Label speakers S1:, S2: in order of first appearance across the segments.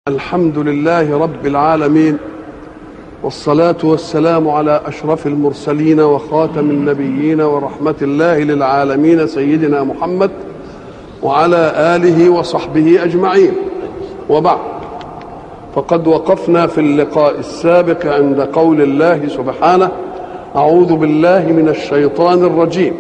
S1: الحمد لله رب العالمين والصلاة والسلام على أشرف المرسلين وخاتم النبيين ورحمة الله للعالمين سيدنا محمد وعلى آله وصحبه أجمعين وبعد فقد وقفنا في اللقاء السابق عند قول الله سبحانه أعوذ بالله من الشيطان الرجيم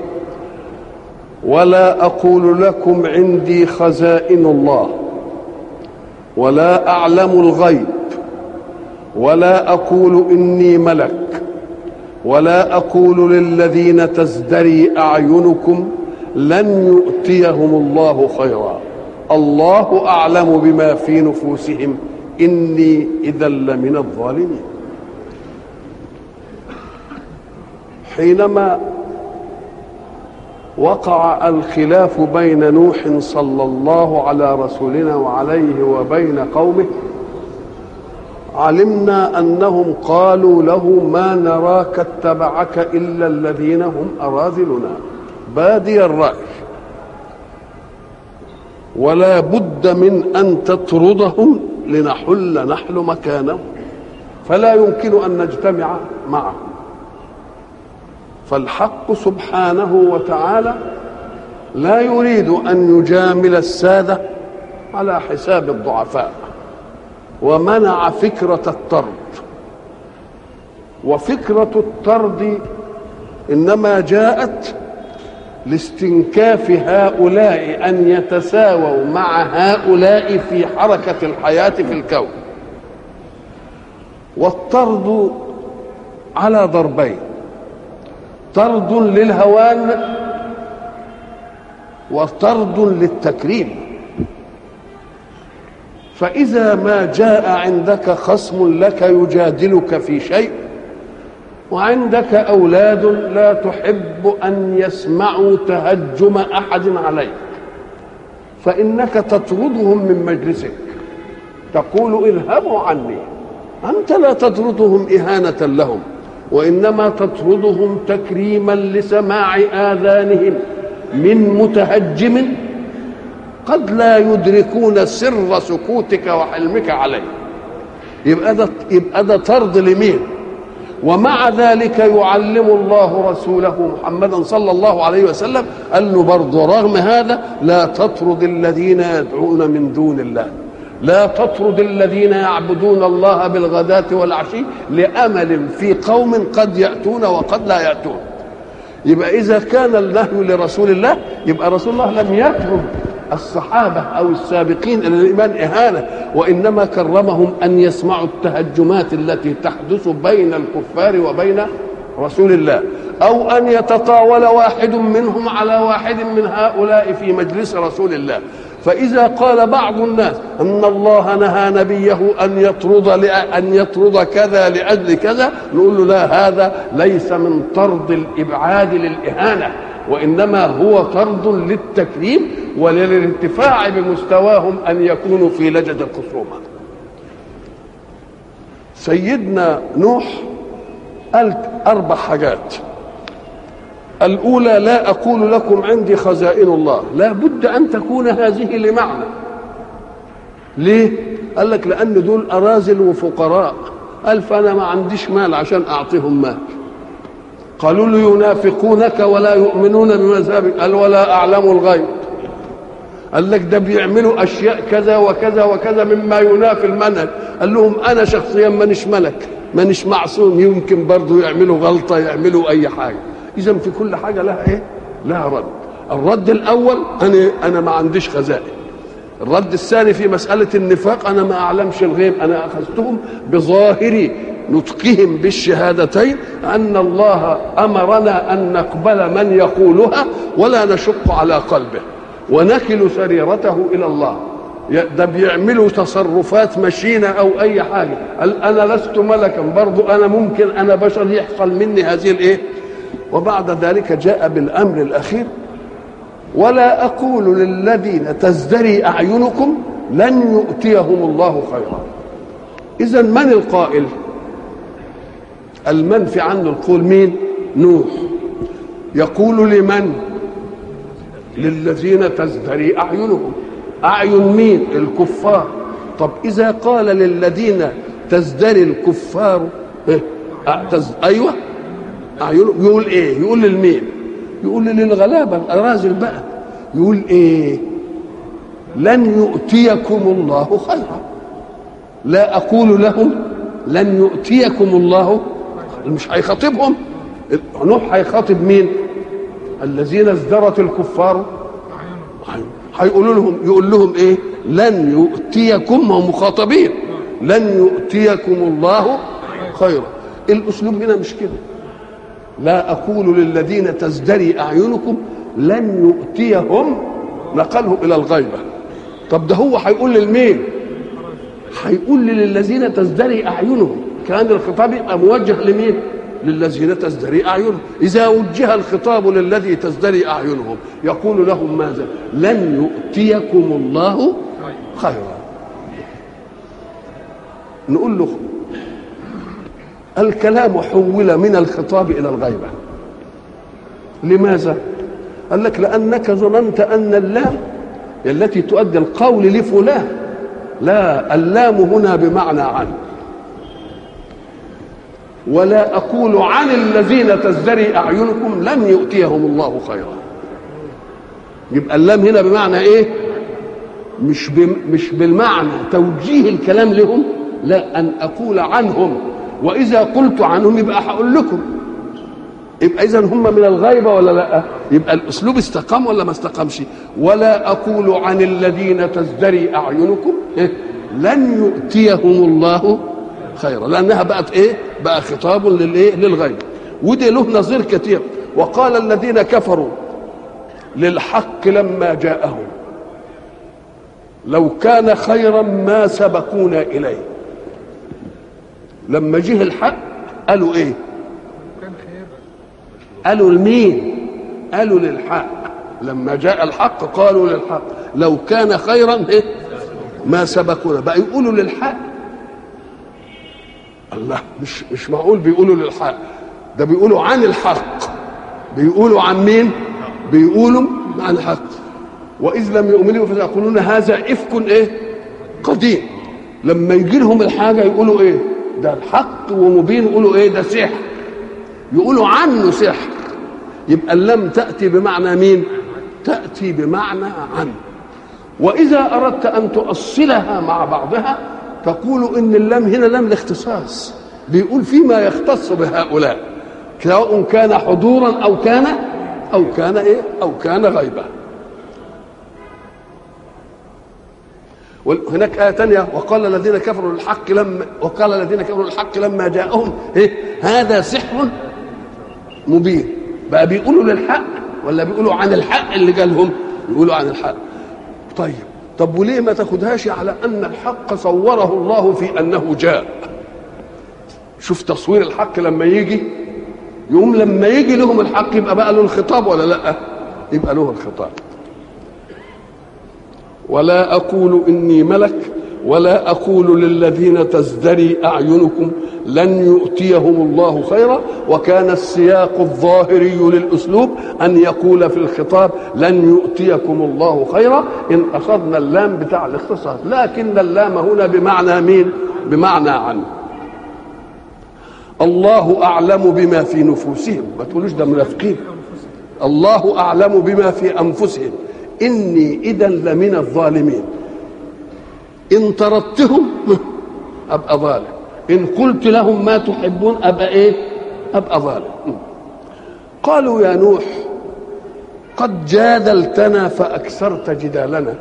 S1: ولا أقول لكم عندي خزائن الله ولا أعلم الغيب ولا أقول إني ملك ولا أقول للذين تزدري أعينكم لن يؤتيهم الله خيرا الله أعلم بما في نفوسهم إني إذا لمن الظالمين حينما وقع الخلاف بين نوح صلى الله على رسولنا وعليه وبين قومه علمنا انهم قالوا له ما نراك اتبعك الا الذين هم اراذلنا بادي الراي ولا بد من ان تطردهم لنحل نحل مكانهم فلا يمكن ان نجتمع معهم فالحق سبحانه وتعالى لا يريد ان يجامل الساده على حساب الضعفاء ومنع فكره الطرد وفكره الطرد انما جاءت لاستنكاف هؤلاء ان يتساووا مع هؤلاء في حركه الحياه في الكون والطرد على ضربين طرد للهوان وطرد للتكريم فإذا ما جاء عندك خصم لك يجادلك في شيء وعندك أولاد لا تحب أن يسمعوا تهجم أحد عليك فإنك تطردهم من مجلسك تقول اذهبوا عني أنت لا تطردهم إهانة لهم وانما تطردهم تكريما لسماع اذانهم من متهجم قد لا يدركون سر سكوتك وحلمك عليه يبقى ده يبقى ده طرد لمين ومع ذلك يعلم الله رسوله محمدا صلى الله عليه وسلم قال له برضه رغم هذا لا تطرد الذين يدعون من دون الله لا تطرد الذين يعبدون الله بالغداة والعشي لأمل في قوم قد يأتون وقد لا يأتون يبقى إذا كان النهي لرسول الله يبقى رسول الله لم يطرد الصحابة أو السابقين إلى الإيمان إهانة وإنما كرمهم أن يسمعوا التهجمات التي تحدث بين الكفار وبين رسول الله أو أن يتطاول واحد منهم على واحد من هؤلاء في مجلس رسول الله فإذا قال بعض الناس أن الله نهى نبيه أن يطرد أن يطرد كذا لأجل كذا نقول له لا هذا ليس من طرد الإبعاد للإهانة وإنما هو طرد للتكريم وللارتفاع بمستواهم أن يكونوا في لجد الخصومة سيدنا نوح قال أربع حاجات الأولى لا أقول لكم عندي خزائن الله لا بد أن تكون هذه لمعنى ليه؟ قال لك لأن دول أرازل وفقراء قال فأنا ما عنديش مال عشان أعطيهم مال قالوا له ينافقونك ولا يؤمنون بمذهبك قال ولا أعلم الغيب قال لك ده بيعملوا أشياء كذا وكذا وكذا مما ينافي المنهج قال لهم أنا شخصيا مانيش ملك مانيش معصوم يمكن برضه يعملوا غلطة يعملوا أي حاجة اذا في كل حاجه لها ايه لها رد الرد الاول انا انا ما عنديش خزائن الرد الثاني في مساله النفاق انا ما اعلمش الغيب انا اخذتهم بظاهر نطقهم بالشهادتين ان الله امرنا ان نقبل من يقولها ولا نشق على قلبه ونكل سريرته الى الله ده بيعملوا تصرفات مشينة أو أي حاجة قال أنا لست ملكا برضو أنا ممكن أنا بشر يحصل مني هذه الإيه وبعد ذلك جاء بالامر الاخير ولا اقول للذين تزدري اعينكم لن يؤتيهم الله خيرا اذا من القائل المنفي عنه القول مين نوح يقول لمن للذين تزدري اعينهم اعين مين الكفار طب اذا قال للذين تزدري الكفار إيه؟ أه تز... ايوه أعينهم يقول ايه يقول للمين يقول للغلابه الارازل بقى يقول ايه لن يؤتيكم الله خيرا لا اقول لهم لن يؤتيكم الله مش هيخاطبهم نوح هيخاطب مين الذين ازدرت الكفار هيقولوا لهم يقول لهم ايه لن يؤتيكم هم مخاطبين لن يؤتيكم الله خيرا الاسلوب هنا مش كده لا اقول للذين تزدري اعينكم لن يؤتيهم نقله الى الغيبه طب ده هو هيقول للمين هيقول للذين تزدري اعينهم كان الخطاب يبقى موجه لمين للذين تزدري اعينهم اذا وجه الخطاب للذي تزدري اعينهم يقول لهم ماذا لن يؤتيكم الله خيرا نقول له الكلام حول من الخطاب الى الغيبه لماذا قال لك لانك ظننت ان اللام التي تؤدي القول لفلان لا اللام هنا بمعنى عن ولا اقول عن الذين تزدري اعينكم لن يؤتيهم الله خيرا يبقى اللام هنا بمعنى ايه مش مش بالمعنى توجيه الكلام لهم لا ان اقول عنهم واذا قلت عنهم يبقى هقول لكم يبقى اذا هم من الغيبه ولا لا يبقى الاسلوب استقام ولا ما استقامش ولا اقول عن الذين تزدري اعينكم إيه؟ لن يؤتيهم الله خيرا لانها بقت ايه بقى خطاب للايه للغيب ودي له نظير كثير وقال الذين كفروا للحق لما جاءهم لو كان خيرا ما سبقونا اليه لما جه الحق قالوا ايه قالوا لمين قالوا للحق لما جاء الحق قالوا للحق لو كان خيرا إيه؟ ما سبقونا بقى يقولوا للحق الله مش مش معقول بيقولوا للحق ده بيقولوا عن الحق بيقولوا عن مين بيقولوا عن الحق واذ لم يؤمنوا فيقولون هذا افك ايه قديم لما يجي لهم الحاجه يقولوا ايه ده الحق ومبين يقولوا ايه ده سحر يقولوا عنه سحر يبقى اللم تأتي بمعنى مين تأتي بمعنى عن وإذا أردت أن تؤصلها مع بعضها تقول إن اللام هنا لام الاختصاص بيقول فيما يختص بهؤلاء سواء كان حضورا أو كان أو كان إيه أو كان غيبة وهناك آية ثانية وقال الذين كفروا للحق لما وقال الذين كفروا للحق لما جاءهم إيه هذا سحر مبين بقى بيقولوا للحق ولا بيقولوا عن الحق اللي جالهم يقولوا عن الحق طيب طب وليه ما تاخدهاش على ان الحق صوره الله في انه جاء شوف تصوير الحق لما يجي يقوم لما يجي لهم الحق يبقى بقى له الخطاب ولا لا يبقى له الخطاب ولا اقول اني ملك ولا اقول للذين تزدري اعينكم لن يؤتيهم الله خيرا وكان السياق الظاهري للاسلوب ان يقول في الخطاب لن يؤتيكم الله خيرا ان اخذنا اللام بتاع الاختصاص لكن اللام هنا بمعنى مين بمعنى عن الله اعلم بما في نفوسهم ما تقولوش ده منافقين الله اعلم بما في انفسهم اني اذا لمن الظالمين ان طردتهم ابقى ظالم ان قلت لهم ما تحبون ابقى ايه ابقى ظالم قالوا يا نوح قد جادلتنا فاكثرت جدالنا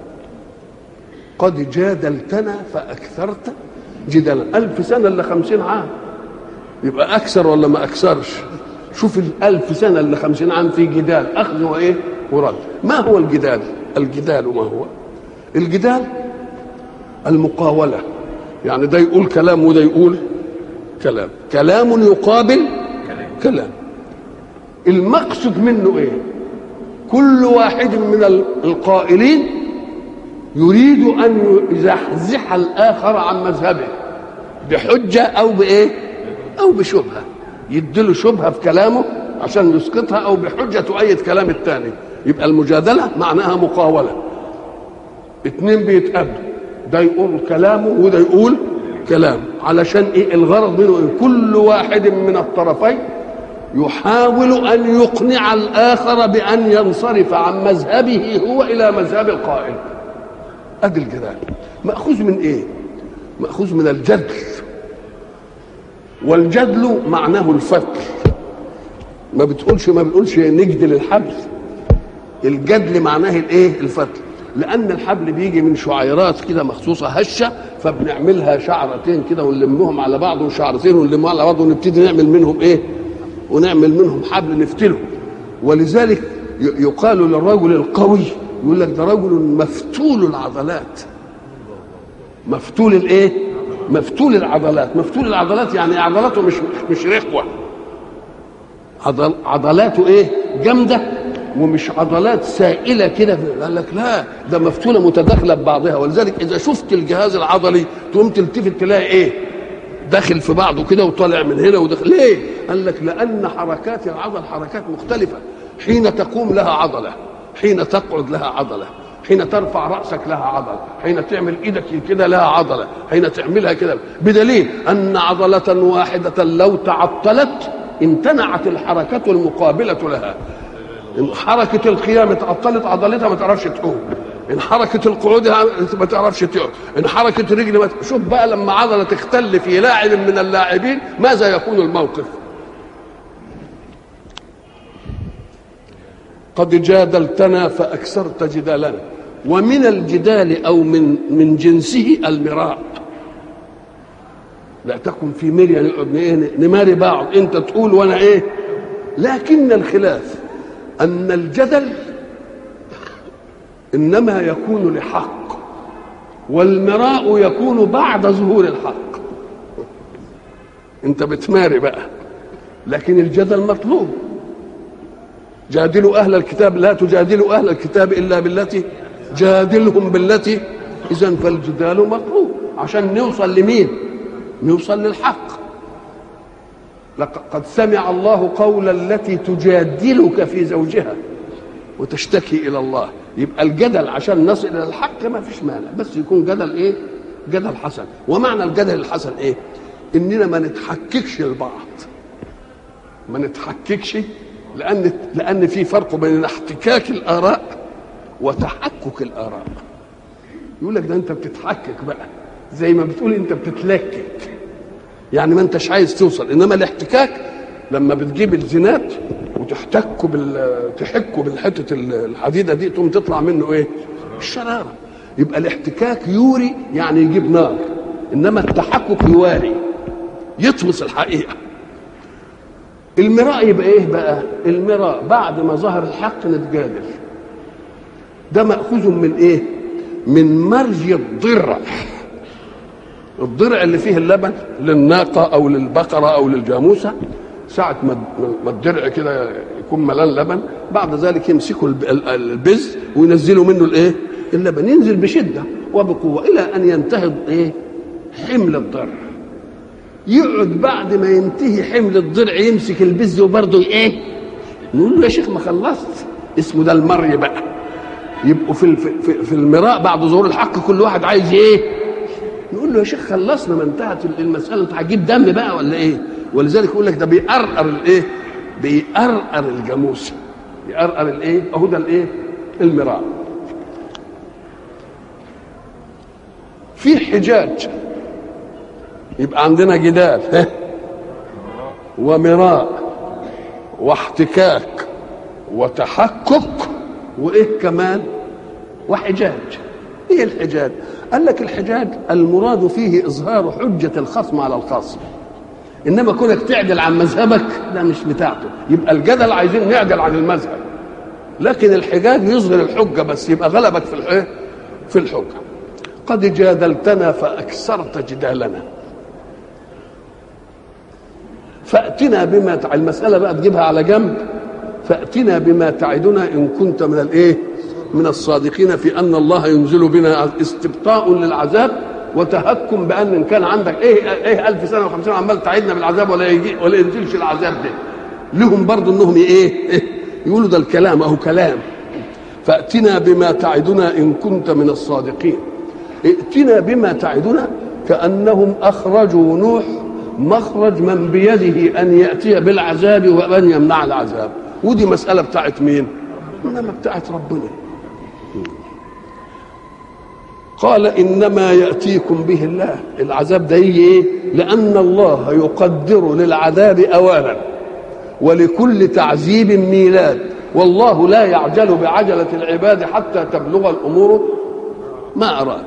S1: قد جادلتنا فاكثرت جدالنا الف سنه الا خمسين عام يبقى اكثر ولا ما اكثرش شوف الالف سنه الا خمسين عام في جدال اخذ وايه ورد ما هو الجدال الجدال ما هو الجدال المقاوله يعني ده يقول كلام وده يقول كلام كلام يقابل كلام المقصد منه ايه كل واحد من القائلين يريد ان يزحزح الاخر عن مذهبه بحجه او بايه او بشبهه يديله شبهه في كلامه عشان يسقطها او بحجه تؤيد كلام الثاني يبقى المجادله معناها مقاوله اتنين بيتقابلوا ده يقول كلامه وده يقول كلام علشان ايه الغرض منه إيه؟ كل واحد من الطرفين يحاول ان يقنع الاخر بان ينصرف عن مذهبه هو الى مذهب القائل ادي الجدال ماخوذ من ايه ماخوذ من الجدل والجدل معناه الفتل ما بتقولش ما بنقولش نجدل الحبل الجدل معناه الايه الفتل لان الحبل بيجي من شعيرات كده مخصوصه هشه فبنعملها شعرتين كده ونلمهم على بعض وشعرتين ونلمهم على بعض ونبتدي نعمل منهم ايه ونعمل منهم حبل نفتله ولذلك يقال للرجل القوي يقول لك ده رجل مفتول العضلات مفتول الايه مفتول العضلات مفتول العضلات يعني عضلاته مش مش رخوه عضل عضلاته ايه جامده ومش عضلات سائله كده قال لك لا ده مفتوله متداخله ببعضها ولذلك اذا شفت الجهاز العضلي تقوم تلتفت تلاقي ايه داخل في بعضه كده وطالع من هنا وداخل ليه قال لك لان حركات العضل حركات مختلفه حين تقوم لها عضله حين تقعد لها عضله حين ترفع راسك لها عضله حين تعمل ايدك كده لها عضله حين تعملها كده بدليل ان عضله واحده لو تعطلت امتنعت الحركه المقابله لها ان حركه القيام اتعطلت عضلتها ما تعرفش تقوم ان حركه القعود ما تعرفش تقعد ان حركه الرجل ما شوف بقى لما عضله تختل في لاعب من اللاعبين ماذا يكون الموقف قد جادلتنا فاكثرت جدالنا ومن الجدال او من من جنسه المراء لا تكن في مريا نقعد ايه نماري بعض انت تقول وانا ايه لكن الخلاف ان الجدل انما يكون لحق والمراء يكون بعد ظهور الحق انت بتماري بقى لكن الجدل مطلوب جادلوا اهل الكتاب لا تجادلوا اهل الكتاب الا بالتي جادلهم بالتي اذا فالجدال مطلوب عشان نوصل لمين نوصل للحق لقد سمع الله قول التي تجادلك في زوجها وتشتكي الى الله يبقى الجدل عشان نصل الى الحق ما فيش مانع بس يكون جدل ايه جدل حسن ومعنى الجدل الحسن ايه اننا ما نتحككش لبعض ما نتحككش لان لان في فرق بين احتكاك الاراء وتحكك الاراء يقول لك ده انت بتتحكك بقى زي ما بتقول انت بتتلكك يعني ما انتش عايز توصل انما الاحتكاك لما بتجيب الزنات وتحتكوا بال تحكوا بالحته الحديده دي تقوم تطلع منه ايه؟ الشراره يبقى الاحتكاك يوري يعني يجيب نار انما التحكك يواري يطمس الحقيقه المراء يبقى ايه بقى؟ المراء بعد ما ظهر الحق نتجادل ده مأخوذ من ايه؟ من مرج الضرع الضرع اللي فيه اللبن للناقة أو للبقرة أو للجاموسة ساعة ما الدرع كده يكون ملان لبن بعد ذلك يمسكوا البز وينزلوا منه الايه؟ اللبن ينزل بشدة وبقوة إلى أن ينتهي ايه؟ حمل الضرع يقعد بعد ما ينتهي حمل الضرع يمسك البز وبرضه ايه؟ نقول له يا شيخ ما خلصت اسمه ده المري بقى يبقوا في في, في المراء بعد ظهور الحق كل واحد عايز ايه؟ نقول له يا شيخ خلصنا ما انتهت المساله انت هتجيب دم بقى ولا ايه؟ ولذلك يقول لك ده بيقرقر الايه؟ بيقرقر الجاموس بيقرقر الايه؟ اهو ده الايه؟ المراء في حجاج يبقى عندنا جدال ومراء واحتكاك وتحكك وايه كمان وحجاج ايه الحجاج قال لك الحجاج المراد فيه اظهار حجه الخصم على الخصم انما كونك تعدل عن مذهبك لا مش بتاعته يبقى الجدل عايزين نعدل عن المذهب لكن الحجاج يظهر الحجه بس يبقى غلبك في الايه في الحجه قد جادلتنا فاكثرت جدالنا فاتنا بما تع... المساله بقى تجيبها على جنب فاتنا بما تعدنا ان كنت من الايه من الصادقين في ان الله ينزل بنا استبطاء للعذاب وتهكم بان ان كان عندك ايه ايه ألف سنه و50 عمال تعيدنا بالعذاب ولا يجي ولا ينزلش العذاب ده لهم برضه انهم ايه, إيه يقولوا ده الكلام اهو كلام فاتنا بما تعدنا ان كنت من الصادقين ائتنا بما تعدنا كأنهم أخرجوا نوح مخرج من بيده أن يأتي بالعذاب وأن يمنع العذاب ودي مسألة بتاعت مين إنما بتاعت ربنا قال إنما يأتيكم به الله العذاب ده يجي إيه لأن الله يقدر للعذاب أوالا ولكل تعذيب ميلاد والله لا يعجل بعجلة العباد حتى تبلغ الأمور ما أراد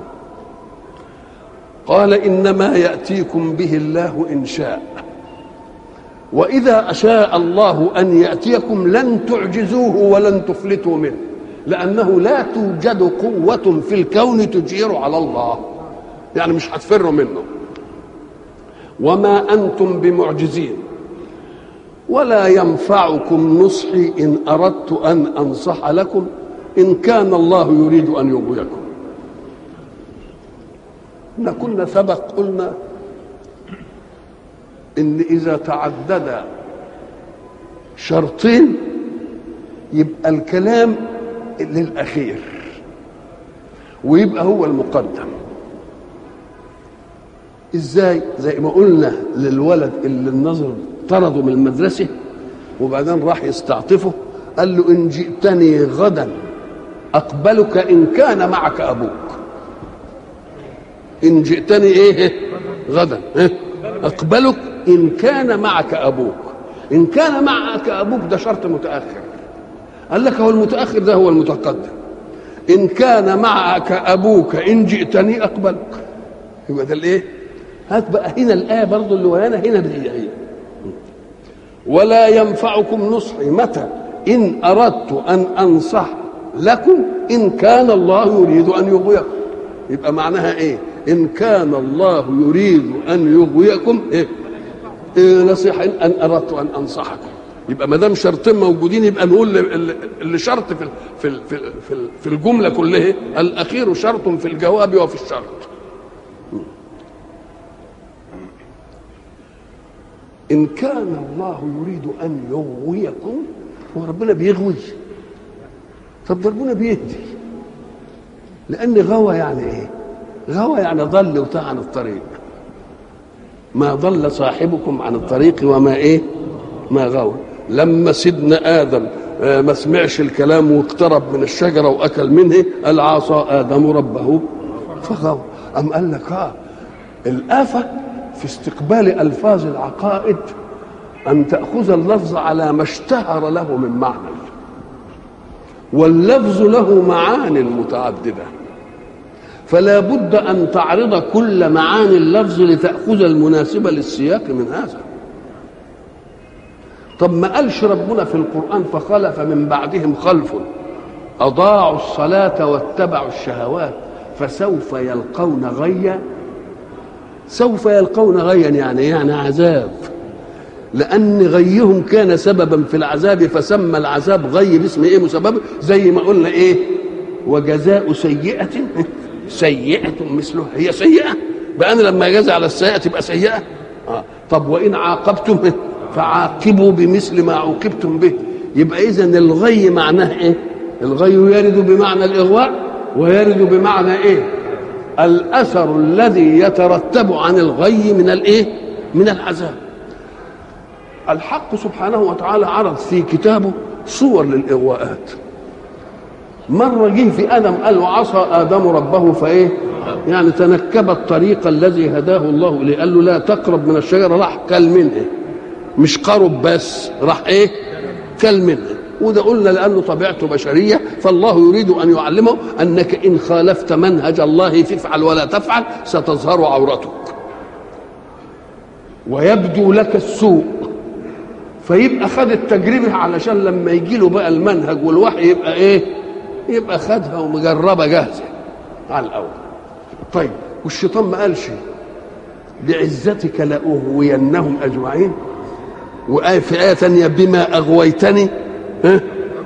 S1: قال إنما يأتيكم به الله إن شاء وإذا أشاء الله أن يأتيكم لن تعجزوه ولن تفلتوا منه لأنه لا توجد قوة في الكون تجير على الله يعني مش هتفروا منه وما أنتم بمعجزين ولا ينفعكم نصحي إن أردت أن أنصح لكم إن كان الله يريد أن يغويكم احنا كنا سبق قلنا ان اذا تعدد شرطين يبقى الكلام للاخير ويبقى هو المقدم ازاي زي ما قلنا للولد اللي النظر طرده من المدرسه وبعدين راح يستعطفه قال له ان جئتني غدا اقبلك ان كان معك ابوك ان جئتني ايه غدا إيه؟ اقبلك ان كان معك ابوك ان كان معك ابوك ده شرط متاخر قال لك هو المتاخر ده هو المتقدم ان كان معك ابوك ان جئتني اقبلك يبقى ده الايه هات بقى هنا الايه برضه اللي ورانا هنا دي هي ولا ينفعكم نصحي متى ان اردت ان انصح لكم ان كان الله يريد ان يغويكم يبقى معناها ايه ان كان الله يريد ان يغويكم ايه, إيه نصيحه ان اردت ان انصحكم يبقى ما دام شرطين موجودين يبقى نقول اللي شرط في في في في الجمله كلها الاخير شرط في الجواب وفي الشرط ان كان الله يريد ان يغويكم هو ربنا بيغوي طب ربنا بيهدي لان غوى يعني ايه غوى يعني ضل وتاه عن الطريق ما ضل صاحبكم عن الطريق وما ايه ما غوى لما سيدنا ادم ما سمعش الكلام واقترب من الشجره واكل منه قال عصى ادم ربه فغوى ام قال لك اه الافه في استقبال الفاظ العقائد ان تاخذ اللفظ على ما اشتهر له من معنى واللفظ له معان متعدده فلا بد ان تعرض كل معاني اللفظ لتاخذ المناسبه للسياق من هذا طب ما قالش ربنا في القران فخلف من بعدهم خلف اضاعوا الصلاه واتبعوا الشهوات فسوف يلقون غيا سوف يلقون غيا يعني يعني عذاب لان غيهم كان سببا في العذاب فسمى العذاب غي باسم ايه مسبب زي ما قلنا ايه وجزاء سيئه سيئة مثله هي سيئة بقى أنا لما أجازي على السيئة تبقى سيئة آه. طب وإن عاقبتم فعاقبوا بمثل ما عوقبتم به يبقى إذا الغي معناه إيه؟ الغي يرد بمعنى الإغواء ويرد بمعنى إيه؟ الأثر الذي يترتب عن الغي من الإيه؟ من العذاب الحق سبحانه وتعالى عرض في كتابه صور للإغواءات مرة جه في آدم قال وعصى آدم ربه فإيه يعني تنكب الطريق الذي هداه الله إليه قال له لا تقرب من الشجرة راح كل منه مش قرب بس راح إيه كل منه وده قلنا لأنه طبيعته بشرية فالله يريد أن يعلمه أنك إن خالفت منهج الله تفعل ولا تفعل ستظهر عورتك ويبدو لك السوء فيبقى خد التجربة علشان لما يجي له بقى المنهج والوحي يبقى ايه يبقى خدها ومجربه جاهزه على الاول طيب والشيطان ما قالش بعزتك لاغوينهم اجمعين وآية في آية ثانية بما أغويتني ها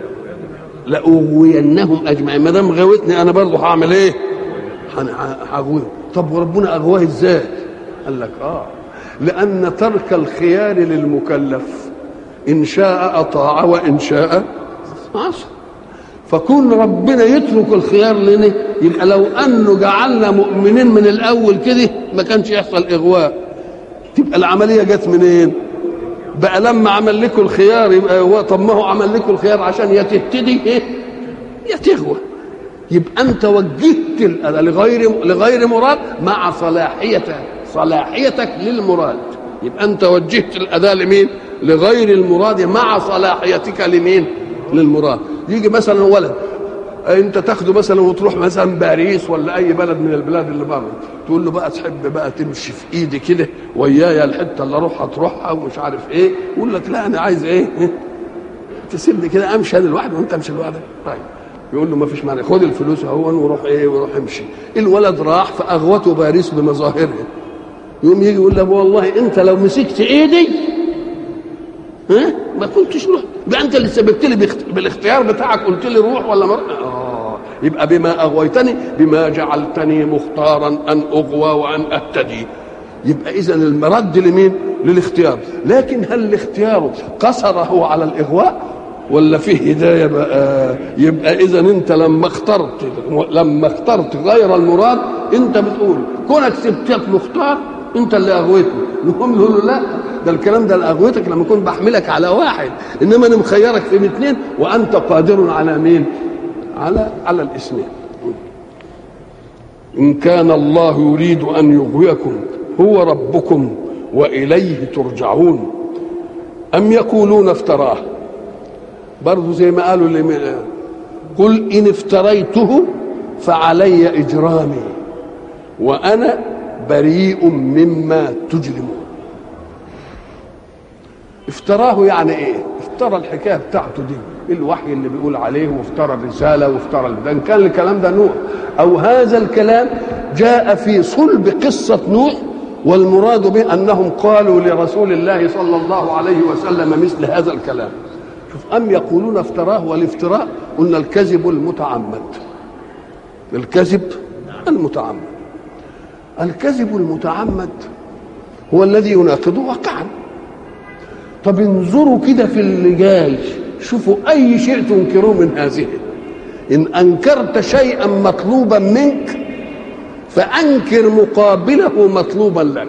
S1: لأغوينهم أجمعين ما دام غويتني أنا برضه هعمل إيه؟ هغويهم طب وربنا أغواه إزاي؟ قال لك آه لأن ترك الخيار للمكلف إن شاء أطاع وإن شاء عصى فكون ربنا يترك الخيار لنا يبقى لو انه جعلنا مؤمنين من الاول كده ما كانش يحصل اغواء تبقى العمليه جت منين بقى لما عمل لكم الخيار يبقى هو طب ما هو عمل لكم الخيار عشان يا تهتدي ايه يا تغوى يبقى انت وجهت الأذى لغير لغير مراد مع صلاحيتك صلاحيتك للمراد يبقى انت وجهت الاذى لمين لغير المراد مع صلاحيتك لمين للمراد يجي مثلا ولد انت تاخده مثلا وتروح مثلا باريس ولا اي بلد من البلاد اللي بره تقول له بقى تحب بقى تمشي في ايدي كده ويايا الحته اللي اروح هتروحها ومش عارف ايه يقول لك لا انا عايز ايه تسيبني كده امشي انا لوحدي وانت امشي لوحدك طيب يقول له ما فيش مانع خد الفلوس اهو وروح ايه وروح امشي الولد راح فاغوته باريس بمظاهرها يقوم يجي يقول له والله انت لو مسكت ايدي ها ما كنتش رحت بقى انت اللي سببت لي بالاختيار بتاعك قلت لي روح ولا ما اه يبقى بما اغويتني بما جعلتني مختارا ان اغوى وان اهتدي يبقى اذا المرد لمين للاختيار لكن هل الاختيار قصره على الاغواء ولا فيه هدايه بقى يبقى اذا انت لما اخترت لما اخترت غير المراد انت بتقول كونك سبتك مختار انت اللي اغويتني نقوم نقول له لا ده الكلام ده اللي اغويتك لما اكون بحملك على واحد انما انا مخيرك في اثنين وانت قادر على مين على على الاثنين ان كان الله يريد ان يغويكم هو ربكم واليه ترجعون ام يقولون افتراه برضه زي ما قالوا اللي قل ان افتريته فعلي اجرامي وانا بريء مما تجرمون افتراه يعني ايه افترى الحكايه بتاعته دي الوحي اللي بيقول عليه وافترى الرساله وافترى ده ان كان الكلام ده نوح او هذا الكلام جاء في صلب قصه نوح والمراد به انهم قالوا لرسول الله صلى الله عليه وسلم مثل هذا الكلام شوف ام يقولون افتراه والافتراء قلنا الكذب المتعمد الكذب المتعمد الكذب المتعمد هو الذي يناقض واقعا طب انظروا كده في اللي جاي شوفوا اي شيء تنكروه من هذه ان انكرت شيئا مطلوبا منك فانكر مقابله مطلوبا لك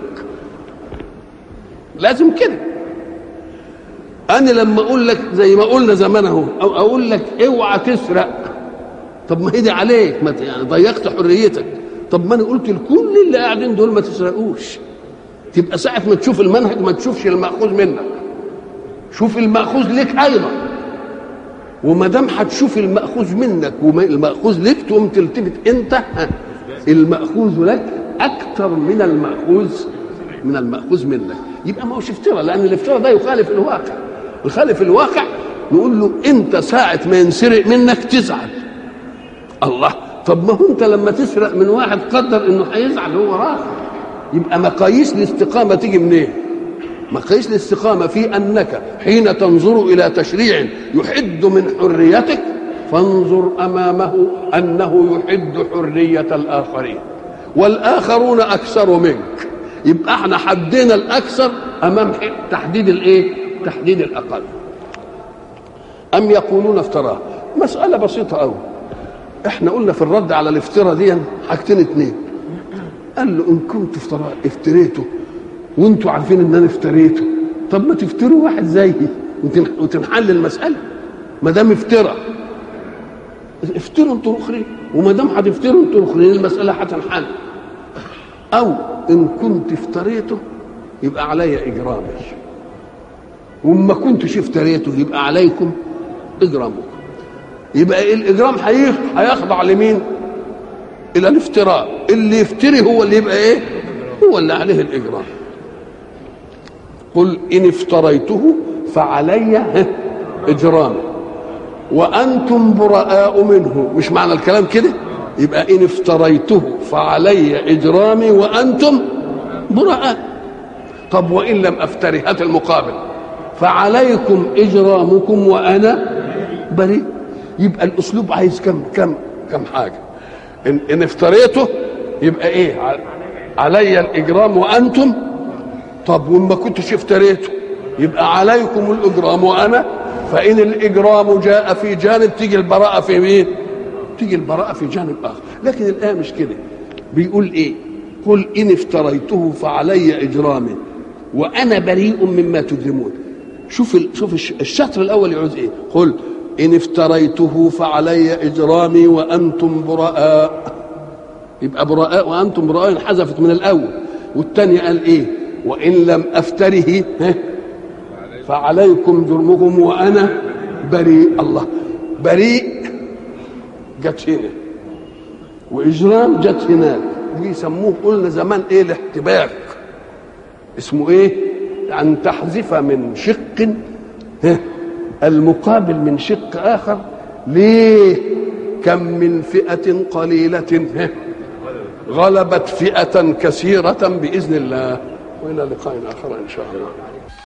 S1: لازم كده انا لما اقول لك زي ما قلنا زمان اهو او اقول لك اوعى تسرق طب ما هي دي عليك ما يعني ضيقت حريتك طب ما انا قلت لكل اللي قاعدين دول ما تسرقوش تبقى ساعه ما تشوف المنهج ما تشوفش الماخوذ منك شوف الماخوذ لك ايضا وما دام هتشوف الماخوذ منك والماخوذ لك تقوم تلتفت انت الماخوذ لك اكثر من الماخوذ من الماخوذ منك يبقى ما هوش افتراء لان الافتراء ده يخالف الواقع يخالف الواقع نقول له انت ساعه ما ينسرق منك تزعل الله طب ما هو انت لما تسرق من واحد قدر انه هيزعل هو راح يبقى مقاييس الاستقامه تيجي منين إيه؟ مقاييس الاستقامه في انك حين تنظر الى تشريع يحد من حريتك فانظر امامه انه يحد حريه الاخرين والاخرون اكثر منك يبقى احنا حدينا الاكثر امام تحديد الايه تحديد الاقل ام يقولون افتراه مساله بسيطه قوي احنا قلنا في الرد على الافتراء دي حاجتين اتنين قال له ان كنت افترا افتريته وانتوا عارفين ان انا افتريته طب ما تفتروا واحد زيي وتنحل المساله ما دام افترى افتروا انتوا الاخرين وما دام هتفتروا انتوا الاخرين المساله هتنحل او ان كنت افتريته يبقى علي اجرامي وما كنتش افتريته يبقى عليكم اجرامكم يبقى الاجرام هيخضع لمين الى الافتراء اللي يفتري هو اللي يبقى ايه هو اللي عليه الاجرام قل ان افتريته فعلي اجرام وانتم براء منه مش معنى الكلام كده يبقى ان افتريته فعلي اجرامي وانتم براء طب وان لم افتري هات المقابل فعليكم اجرامكم وانا بريء يبقى الاسلوب عايز كم كم كم حاجه ان, إن افتريته يبقى ايه علي الاجرام وانتم طب وما كنتش افتريته يبقى عليكم الاجرام وانا فان الاجرام جاء في جانب تيجي البراءه في مين تيجي البراءه في جانب اخر لكن الايه مش كده بيقول ايه قل ان افتريته فعلي اجرامي وانا بريء مما تجرمون شوف ال... شوف الشطر الاول يعوز ايه قل ان افتريته فعلي اجرامي وانتم براء يبقى براء وانتم براء انحذفت من الاول والثاني قال ايه وان لم افتره فعليكم جرمكم وانا بريء الله بريء جت هنا واجرام جت هناك دي يسموه قلنا زمان ايه الاحتباك اسمه ايه ان تحذف من شق المقابل من شق اخر ليه كم من فئه قليله غلبت فئه كثيره باذن الله والى لقاء اخر ان شاء الله